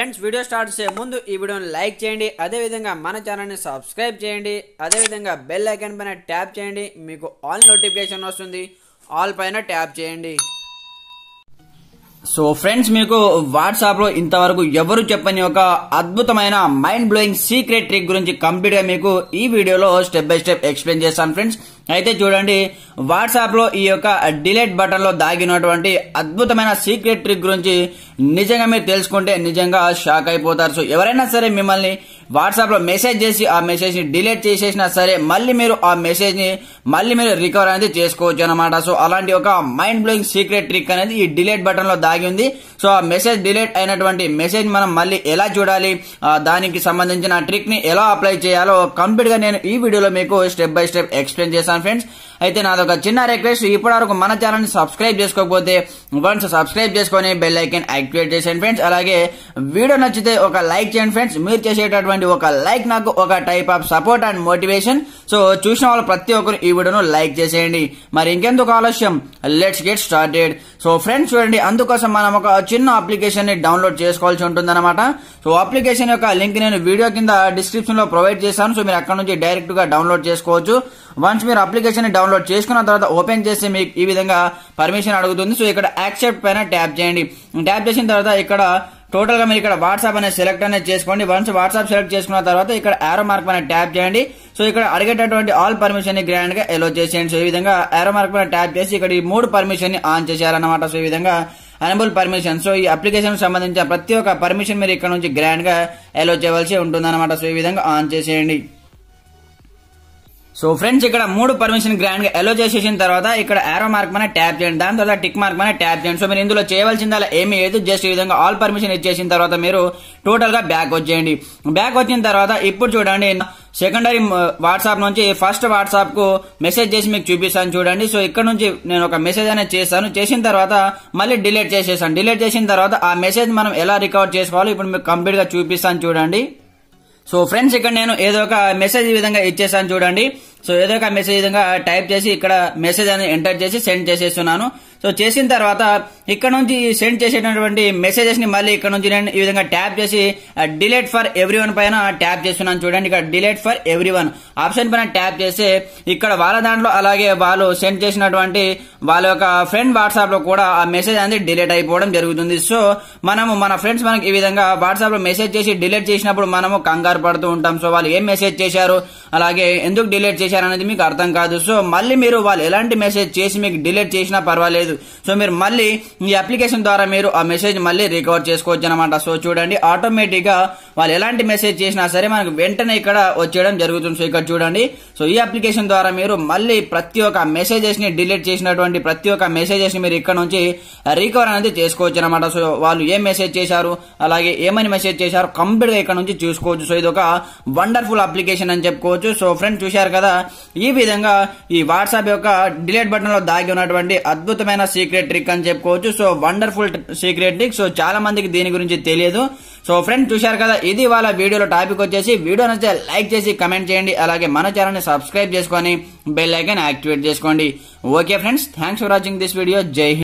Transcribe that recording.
friends video start చేసే ముందు ఈ వీడియోని లైక్ చేయండి అదేవిధంగా మన ఛానల్ని సబ్స్క్రైబ్ చేయండి అదేవిధంగా బెల్ ఐకాన్ పైన ట్యాప్ చేయండి మీకు ఆల్ నోటిఫికేషన్ వస్తుంది ఆల్ పైన ట్యాప్ చేయండి సో ఫ్రెండ్స్ మీకు వాట్సాప్ లో ఇంతవరకు ఎవరు చెప్పని ఒక అద్భుతమైన మైండ్ బ్లోయింగ్ సీక్రెట్ ట్రిక్ గురించి కంప్లీట్ గా మీకు ఈ వీడియోలో స్టెప్ బై స్టెప్ ఎక్స్ప్లెయిన్ చేస్తాను ఫ్రెండ్స్ అయితే చూడండి వాట్సాప్ లో ఈ యొక్క డిలీట్ బటన్ లో దాగినటువంటి అద్భుతమైన సీక్రెట్ ట్రిక్ గురించి నిజంగా మీరు తెలుసుకుంటే నిజంగా షాక్ అయిపోతారు సో ఎవరైనా సరే మిమ్మల్ని వాట్సాప్ లో మెసేజ్ చేసి ఆ మెసేజ్ ని డిలీట్ చేసేసినా సరే మళ్ళీ మీరు ఆ మెసేజ్ ని మళ్ళీ మీరు రికవర్ అనేది చేసుకోవచ్చు అనమాట సో అలాంటి ఒక మైండ్ బ్లోయింగ్ సీక్రెట్ ట్రిక్ అనేది ఈ డిలీట్ బటన్ లో దాగి ఉంది సో ఆ మెసేజ్ డిలీట్ అయినటువంటి మెసేజ్ మనం మళ్ళీ ఎలా చూడాలి ఆ దానికి సంబంధించిన ట్రిక్ ని ఎలా అప్లై చేయాలో కంప్లీట్ గా నేను ఈ వీడియోలో మీకు స్టెప్ బై స్టెప్ ఎక్స్ప్లెయిన్ చేస్తాను ఫ్రెండ్స్ అయితే నాదొక చిన్న రిక్వెస్ట్ ఇప్పటి వరకు మన ఛానల్ ని సబ్స్క్రైబ్ చేసుకోకపోతే వన్స్ సబ్స్క్రైబ్ చేసుకొని బెల్ ఐకన్ యాక్టివేట్ చేసేయండి ఫ్రెండ్స్ అలాగే వీడియో నచ్చితే ఒక లైక్ చేయండి ఫ్రెండ్స్ మీరు చేసేటటువంటి ఒక లైక్ నాకు ఒక type of support and motivation so చూసిన వాళ్ళు ప్రతి ఒక్కరు ఈ వీడియోను లైక్ చేసేయండి మరి ఇంకెందుకు ఆలస్యం let's get started so friends చూడండి అందుకోసం మనం ఒక చిన్న అప్లికేషన్ ని డౌన్లోడ్ చేసుకోవాల్సి ఉంటుందన్నమాట సో అప్లికేషన్ యొక్క లింక్ నేను వీడియో కింద డిస్క్రిప్షన్ లో ప్రొవైడ్ చేశాను సో మీరు అక్కడ నుంచి డైరెక్ట్ గా డౌన్లోడ్ చేసుకోవచ్చు వన్స్ మీరు అప్లికేషన్ ని డౌన్లోడ్ చేసుకున్న తర్వాత ఓపెన్ చేస్తే మీకు ఈ విధంగా పర్మిషన్ అడుగుతుంది సో ఇక్కడ యాక్సెప్ట్ పైన ట్యాప్ చేయండి ట్యాప్ చేసిన తర్వాత ఇక్కడ టోటల్ గా మీరు ఇక్కడ వాట్సాప్ అనేది సెలెక్ట్ అనేది చేసుకోండి వన్స్ వాట్సాప్ సెలెక్ట్ చేసుకున్న తర్వాత ఇక్కడ ఆరో మార్క్ పైన ట్యాప్ చేయండి సో ఇక్కడ అడిగేటటువంటి ఆల్ పర్మిషన్ ని గ్రాండ్ గా ఎలో చేసేయండి సో ఈ విధంగా ఆరో మార్క్ పైన ట్యాప్ చేసి ఇక్కడ ఈ మూడు పర్మిషన్ ని ఆన్ చేశారన్నమాట సో ఈ విధంగా అనబుల్ పర్మిషన్ సో ఈ అప్లికేషన్ సంబంధించిన ప్రతి ఒక్క పర్మిషన్ మీరు ఇక్కడ నుంచి గ్రాండ్ గా ఎలో చేయవలసి ఉంటుందన్నమాట సో ఈ విధంగా ఆన్ చేసేయండి సో ఫ్రెండ్స్ ఇక్కడ మూడు పర్మిషన్ గ్రాండ్ గా ఎలో చేసేసిన తర్వాత ఇక్కడ ఆరో మార్క్ మన ట్యాప్ చేయండి దాని తర్వాత టిక్ మార్క్ మన ట్యాప్ చేయండి సో మీరు ఇందులో చేయవలసిందల్లా ఏమీ లేదు జస్ట్ ఈ విధంగా ఆల్ పర్మిషన్ ఇచ్చేసిన తర్వాత మీరు టోటల్ గా బ్యాక్ వచ్చేయండి బ్యాక్ వచ్చిన తర్వాత ఇప్పుడు చూడండి సెకండరీ వాట్సాప్ నుంచి ఫస్ట్ వాట్సాప్ కు మెసేజ్ చేసి మీకు చూపిస్తాను చూడండి సో ఇక్కడ నుంచి నేను ఒక మెసేజ్ అనేది చేస్తాను చేసిన తర్వాత మళ్ళీ డిలీట్ చేసేసాను డిలీట్ చేసిన తర్వాత ఆ మెసేజ్ మనం ఎలా రికవర్ చేసుకోవాలో ఇప్పుడు మీకు కంప్లీట్ గా చూపిస్తాను చూడండి సో ఫ్రెండ్స్ ఇక్కడ నేను ఏదో ఒక మెసేజ్ ఈ విధంగా ఇచ్చేసాను చూడండి సో ఏదో ఒక మెసేజ్ విధంగా టైప్ చేసి ఇక్కడ మెసేజ్ అని ఎంటర్ చేసి సెండ్ చేసేస్తున్నాను సో చేసిన తర్వాత ఇక్కడ నుంచి సెండ్ చేసేటటువంటి మెసేజెస్ ని మళ్ళీ ఇక్కడ నుంచి నేను ఈ విధంగా ట్యాప్ చేసి డిలీట్ ఫర్ ఎవ్రీ వన్ పైన ట్యాప్ చేస్తున్నాను చూడండి ఇక్కడ delete for everyone option పైన ట్యాప్ చేస్తే ఇక్కడ వాళ్ళ దాంట్లో అలాగే వాళ్ళు సెండ్ చేసినటువంటి వాళ్ళ యొక్క ఫ్రెండ్ వాట్సాప్ లో కూడా ఆ మెసేజ్ అనేది డిలీట్ అయిపోవడం జరుగుతుంది సో మనము మన ఫ్రెండ్స్ మనకి ఈ విధంగా వాట్సాప్ లో మెసేజ్ చేసి డిలీట్ చేసినప్పుడు మనము కంగారు పడుతూ ఉంటాం సో వాళ్ళు ఏం మెసేజ్ చేశారు అలాగే ఎందుకు డిలీట్ చేశారు అనేది మీకు అర్థం కాదు సో మళ్ళీ మీరు వాళ్ళు ఎలాంటి మెసేజ్ చేసి మీకు డిలీట్ చేసినా పర్వాలేదు సో మీరు మళ్ళీ ఈ అప్లికేషన్ ద్వారా మీరు ఆ మెసేజ్ మళ్ళీ రికవర్ చేసుకోవచ్చు అనమాట సో చూడండి ఆటోమేటిక్ గా వాళ్ళు ఎలాంటి మెసేజ్ చేసినా సరే మనకు వెంటనే ఇక్కడ వచ్చేయడం జరుగుతుంది సో ఇక్కడ చూడండి సో ఈ అప్లికేషన్ ద్వారా మీరు మళ్ళీ ప్రతి ఒక్క మెసేజెస్ ని డిలీట్ చేసినటువంటి ప్రతి ఒక్క మెసేజెస్ ని మీరు ఇక్కడ నుంచి రికవర్ అనేది చేసుకోవచ్చు అనమాట సో వాళ్ళు ఏం మెసేజ్ చేశారు అలాగే ఏమని మెసేజ్ చేశారు కంప్లీట్ గా ఇక్కడ నుంచి చూసుకోవచ్చు సో ఇది ఒక వండర్ఫుల్ అప్లికేషన్ అని చెప్పుకోవచ్చు సో ఫ్రెండ్స్ చూశారు కదా ఈ విధంగా ఈ వాట్సాప్ యొక్క డిలీట్ బటన్ లో దాగి ఉన్నటువంటి అద్భుతమైన సీక్రెట్ ట్రిక్ అని చెప్పుకోవచ్చు so wonderful secret trick so చాలా మందికి దీని గురించి తెలియదు సో ఫ్రెండ్స్ చూశారు కదా ఇది వాళ్ళ వీడియోలో టాపిక్ వచ్చేసి వీడియో నచ్చితే లైక్ చేసి కమెంట్ చేయండి అలాగే మన ఛానల్ ని సబ్స్క్రైబ్ చేసుకొని బెల్ ఐకాన్ యాక్టివేట్ చేసుకోండి okay friends thanks for watching this video Jai Hind